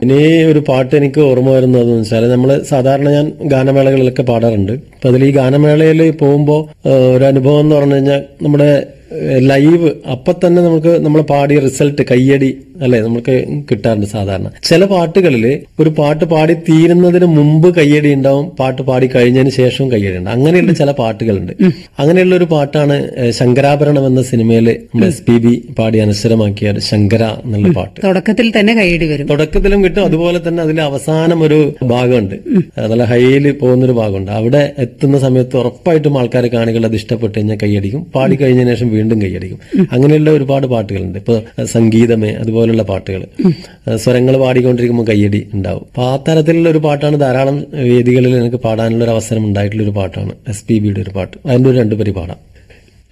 ഇനി ഒരു പാട്ട് എനിക്ക് ഓർമ്മ വരുന്നത് എന്ന് വെച്ചാൽ നമ്മൾ സാധാരണ ഞാൻ ഗാനമേളകളിലൊക്കെ പാടാറുണ്ട് അപ്പൊ അതിൽ ഈ ഗാനമേളയിൽ പോകുമ്പോൾ ഒരു അനുഭവം എന്ന് പറഞ്ഞു കഴിഞ്ഞാൽ നമ്മുടെ ലൈവ് അപ്പൊ തന്നെ നമുക്ക് നമ്മൾ പാടിയ റിസൾട്ട് കയ്യടി അല്ലെ നമുക്ക് കിട്ടാറുണ്ട് സാധാരണ ചില പാട്ടുകളിൽ ഒരു പാട്ട് പാടി തീരുന്നതിന് മുമ്പ് കയ്യടി ഉണ്ടാവും പാട്ട് പാടി കഴിഞ്ഞതിന് ശേഷവും കയ്യടി ഉണ്ടാവും അങ്ങനെയുള്ള ചില പാട്ടുകളുണ്ട് അങ്ങനെയുള്ള ഒരു പാട്ടാണ് ഏഹ്, ശങ്കരാഭരണം എന്ന സിനിമയിൽ നമ്മുടെ എസ് പി ബി പാടി അനശ്വരമാക്കിയ ശങ്കര എന്നുള്ള പാട്ട് തുടക്കത്തിൽ തന്നെ കൈയടി വരും തുടക്കത്തിലും കിട്ടും അതുപോലെ തന്നെ അതിൽ അവസാനം ഒരു ഭാഗമുണ്ട് നല്ല ഹൈയിൽ പോകുന്നൊരു ഭാഗമുണ്ട് അവിടെ എത്തുന്ന സമയത്ത് ഉറപ്പായിട്ടും ആൾക്കാരെ കാണികൾ അത് ഇഷ്ടപ്പെട്ട് കഴിഞ്ഞാൽ കൈയടിക്കും പാടി കഴിഞ്ഞതിന് ശേഷം വീണ്ടും കൈയടിക്കും അങ്ങനെയുള്ള ഒരുപാട് പാട്ടുകളുണ്ട് ഇപ്പൊ സംഗീതമേ അതുപോലുള്ള പാട്ടുകൾ സ്വരങ്ങൾ പാടിക്കൊണ്ടിരിക്കുമ്പോൾ കയ്യടി ഉണ്ടാവും അപ്പൊ ആ തരത്തിലുള്ള ഒരു പാട്ടാണ് ധാരാളം വേദികളിൽ എനിക്ക് പാടാനുള്ള ഒരു അവസരം ഉണ്ടായിട്ടുള്ള ഒരു പാട്ടാണ് എസ് പി ബിയുടെ ഒരു പാട്ട് അതിന്റെ ഒരു രണ്ടു പരി പാടാം